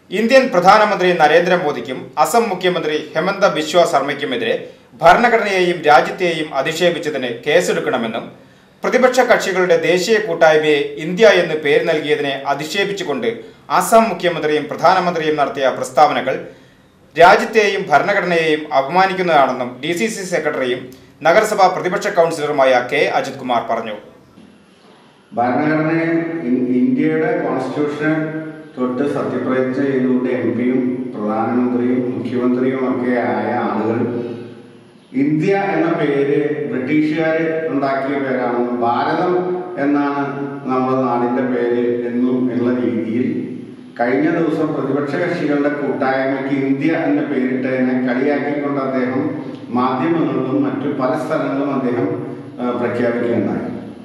Indian പ്രധാനമന്ത്രി നരേന്ദ്രമോദിക്കും അസം മുഖ്യമന്ത്രി ഹെമന്ത ബിശ്വ ശർമ്മയ്ക്കുമെതിരെ ഭരണഘടനയെയും രാജ്യത്തെയും അധിക്ഷേപിച്ചതിന് കേസെടുക്കണമെന്നും പ്രതിപക്ഷ കക്ഷികളുടെ ദേശീയ കൂട്ടായ്മയെ ഇന്ത്യ എന്ന് പേര് നൽകിയതിനെ അധിക്ഷേപിച്ചുകൊണ്ട് അസം മുഖ്യമന്ത്രിയും പ്രധാനമന്ത്രിയും നടത്തിയ പ്രസ്താവനകൾ രാജ്യത്തെയും ഭരണഘടനയെയും അപമാനിക്കുന്നതാണെന്നും ഡി സി സി സെക്രട്ടറിയും നഗരസഭാ പ്രതിപക്ഷ കൗൺസിലറുമായ കെ അജിത് കുമാർ പറഞ്ഞു ഭരണഘടനയും ഇൻ- ഇന്ത്യയുടെ കോൺസ്റ്റിറ്റ്യൂഷൻ തൊട്ട് സത്യപ്രതിജ്ഞ ചെയ്തുകൊണ്ട് എം പിയും പ്രധാനമന്ത്രിയും മുഖ്യമന്ത്രിയും ഒക്കെ ആയ ആളുകൾ ഇന്ത്യ എന്ന പേര് ബ്രിട്ടീഷുകാർ ഉണ്ടാക്കിയ പേരാണ് ഭാരതം എന്നാണ് നമ്മുടെ നാടിൻ്റെ പേര് എന്നും ഉള്ള രീതിയിൽ കഴിഞ്ഞ ദിവസം പ്രതിപക്ഷ കക്ഷികളുടെ കൂട്ടായ്മയ്ക്ക് ഇന്ത്യ എന്ന പേരിട്ടതിനെ കളിയാക്കിക്കൊണ്ട് അദ്ദേഹം മാധ്യമങ്ങളിലും മറ്റു പല സ്ഥലങ്ങളിലും അദ്ദേഹം ആ, പ്രഖ്യാപിക്കുകയുണ്ടായി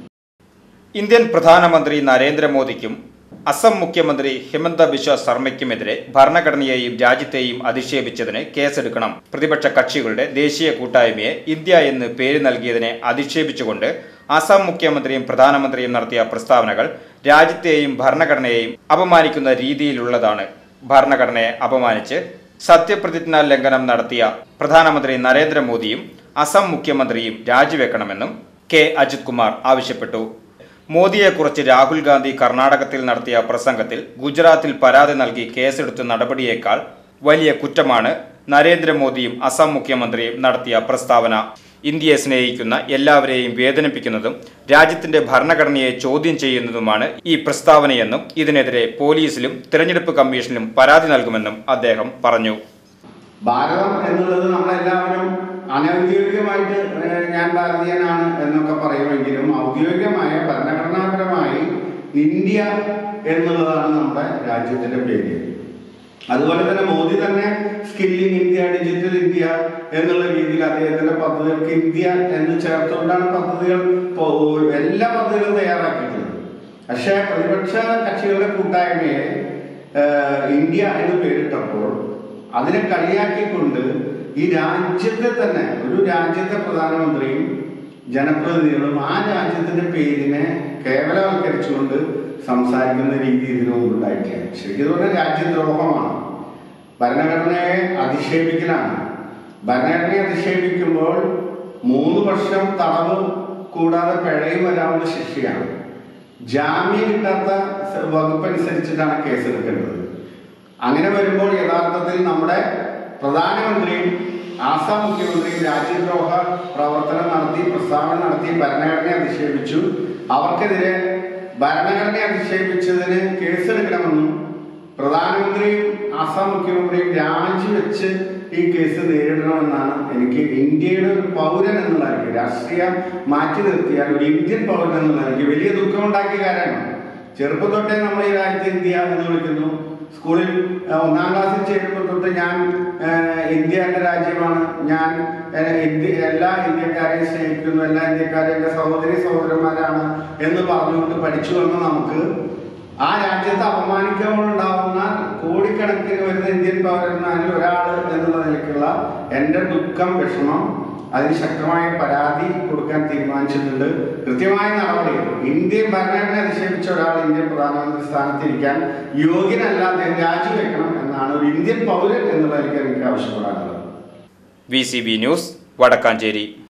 ഇന്ത്യൻ പ്രധാനമന്ത്രി നരേന്ദ്രമോദിക്കും അസം മുഖ്യമന്ത്രി ഹിമന്ത ബിശ്വ ശർമ്മയ്ക്കുമെതിരെ ഭരണഘടനയെയും രാജ്യത്തെയും അധിക്ഷേപിച്ചതിന് കേസെടുക്കണം പ്രതിപക്ഷ കക്ഷികളുടെ ദേശീയ കൂട്ടായ്മയെ ഇന്ത്യ എന്ന് പേര് നൽകിയതിനെ അധിക്ഷേപിച്ചുകൊണ്ട് അസം മുഖ്യമന്ത്രിയും പ്രധാനമന്ത്രിയും നടത്തിയ പ്രസ്താവനകൾ രാജ്യത്തെയും ഭരണഘടനയെയും അപമാനിക്കുന്ന രീതിയിലുള്ളതാണ് ഭരണഘടനയെ അപമാനിച്ച് സത്യപ്രതിജ്ഞാ ലംഘനം നടത്തിയ പ്രധാനമന്ത്രി നരേന്ദ്രമോദിയും അസം മുഖ്യമന്ത്രിയും രാജിവെക്കണമെന്നും കെ അജിത് കുമാർ ആവശ്യപ്പെട്ടു മോദിയെക്കുറിച്ച് രാഹുൽ ഗാന്ധി കർണാടകത്തിൽ നടത്തിയ പ്രസംഗത്തിൽ ഗുജറാത്തിൽ പരാതി നൽകി കേസെടുത്ത നടപടിയേക്കാൾ വലിയ കുറ്റമാണ് നരേന്ദ്രമോദിയും അസം മുഖ്യമന്ത്രിയും നടത്തിയ പ്രസ്താവന ഇന്ത്യയെ സ്നേഹിക്കുന്ന എല്ലാവരെയും വേദനിപ്പിക്കുന്നതും രാജ്യത്തിന്റെ ഭരണഘടനയെ ചോദ്യം ചെയ്യുന്നതുമാണ് ഈ പ്രസ്താവനയെന്നും ഇതിനെതിരെ പോലീസിലും തിരഞ്ഞെടുപ്പ് കമ്മീഷനിലും പരാതി നൽകുമെന്നും അദ്ദേഹം പറഞ്ഞു ഭാരതം എന്നുള്ളത് നമ്മളെല്ലാവരും അനൗദ്യോഗികമായിട്ട് ഏഹ്, ഞാൻ ഭാരതീയനാണ് എന്നൊക്കെ പറയുമെങ്കിലും ഔദ്യോഗികമായ ഭരണഘടനാപരമായി ഇന്ത്യ എന്നുള്ളതാണ് നമ്മുടെ രാജ്യത്തിന്റെ പേര് അതുപോലെ തന്നെ മോദി തന്നെ സ്കില്ലിംഗ് ഇന്ത്യ ഡിജിറ്റൽ ഇന്ത്യ എന്നുള്ള രീതിയിൽ അദ്ദേഹത്തിന്റെ പദ്ധതികൾക്ക് ഇന്ത്യ എന്ന് ചേർത്തുകൊണ്ടാണ് പദ്ധതികൾ പോ- എല്ലാ പദ്ധതികളും തയ്യാറാക്കിയിട്ടുള്ളത് പക്ഷേ പ്രതിപക്ഷ കക്ഷികളുടെ കൂട്ടായ്മയെ ഏഹ്, ഇന്ത്യ എന്ന് പേരിട്ടപ്പോൾ അതിനെ കളിയാക്കിക്കൊണ്ട് ഈ രാജ്യത്തെ തന്നെ ഒരു രാജ്യത്തെ പ്രധാനമന്ത്രിയും ജനപ്രതിനിധികളും ആ രാജ്യത്തിന്റെ പേരിനെ കേവലവൽക്കരിച്ചുകൊണ്ട് സംസാരിക്കുന്ന രീതി ഇതിനു മുമ്പുണ്ടായിട്ടില്ല ശരിക്കും പറഞ്ഞാൽ രാജ്യദ്രോഹമാണ് ഭരണഘടനയെ അധിക്ഷേപിക്കലാണ് ഭരണഘടനയെ അധിക്ഷേപിക്കുമ്പോൾ മൂന്ന് വർഷം തടവ് കൂടാതെ പിഴയും വരാവുന്ന ശിക്ഷയാണ് ജാമ്യം കിട്ടാത്ത സ- വകുപ്പനുസരിച്ചിട്ടാണ് കേസെടുക്കേണ്ടത് അങ്ങനെ വരുമ്പോൾ യഥാർത്ഥത്തിൽ നമ്മുടെ പ്രധാനമന്ത്രിയും ആസാം മുഖ്യമന്ത്രിയും രാജ്യദ്രോഹ പ്രവർത്തനം നടത്തി പ്രസ്താവന നടത്തി ഭരണഘടനയെ അധിക്ഷേപിച്ചു അവർക്കെതിരെ ഭരണഘടനയെ അധിക്ഷേപിച്ചതിന് കേസെടുക്കണമെന്നും പ്രധാനമന്ത്രിയും ആസാം മുഖ്യമന്ത്രിയും രാജിവെച്ച് ഈ കേസ് നേരിടണമെന്നാണ് എനിക്ക് ഇന്ത്യയുടെ ഒരു പൗരൻ എന്നുള്ള നിലയ്ക്ക് രാഷ്ട്രീയം മാറ്റി നിർത്തിയാൽ ഒരു ഇന്ത്യൻ പൗരൻ എന്നുള്ള നിലയ്ക്ക് വലിയ ദുഃഖമുണ്ടാക്കിയ കാര്യമാണ് ചെറുപ്പം തൊട്ടേ നമ്മൾ ഈ രാജ്യത്ത് ഇന്ത്യ എന്ന് വിളിക്കുന്നു സ്കൂളിൽ ആ, ഒന്നാം ക്ലാസ്സിൽ ചേരുമ്പോൾ തൊട്ട് ഞാൻ ആ, ഇന്ത്യ എന്റെ രാജ്യമാണ് ഞാൻ ആ, ഇന്ത്യ എല്ലാ ഇന്ത്യക്കാരെയും സ്നേഹിക്കുന്നു എല്ലാ ഇന്ത്യക്കാരെയും എൻ്റെ സഹോദരി സഹോദരന്മാരാണ് എന്ന് പറഞ്ഞുകൊണ്ട് പഠിച്ചു വന്ന നമുക്ക് ആ രാജ്യത്തെ അപമാനിക്കുമ്പോഴുണ്ടാവുന്ന കോടിക്കണക്കിന് വരുന്ന ഇന്ത്യൻ പൗരന്മാരിൽ ഒരാൾ എന്നുള്ള നിലയ്ക്കുള്ള എൻ്റെ ദുഃഖം വിഷമം അതിന് ശക്തമായ പരാതി കൊടുക്കാൻ തീരുമാനിച്ചിട്ടുണ്ട് കൃത്യമായ നടപടികൾ ഇന്ത്യൻ ഭരണഘടന അധിക്ഷേപിച്ച ഒരാൾ ഇന്ത്യൻ പ്രധാനമന്ത്രി സ്ഥാനത്തിരിക്കാൻ യോഗ്യനല്ല അദ്ദേഹം രാജിവെക്കണം എന്നാണ് ഒരു ഇന്ത്യൻ പൗരൻ എന്നുള്ള നിലയ്ക്ക് എനിക്ക് ആവശ്യപ്പെടാനുള്ളത് V C B news Vadakkanchery